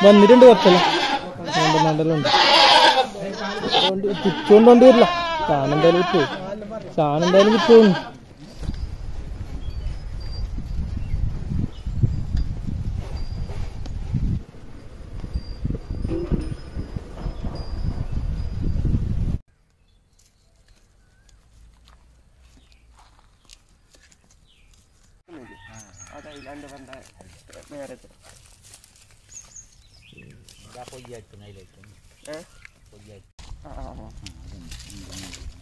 വന്നിട്ടുണ്ട് കുറച്ചല്ല രണ്ടെണ്ണം ഉണ്ട് അതുകൊണ്ട് തിരിച്ചുകൊണ്ടോണ്ട് വരില്ല സാധനം എന്തായാലും വിറ്റു സാധനം എന്തായാലും വിറ്റു പൊയ്യായിട്ട് അതിലേക്ക് ഏ? പൊയ്യായിട്ട് ആ, ആ, ആ.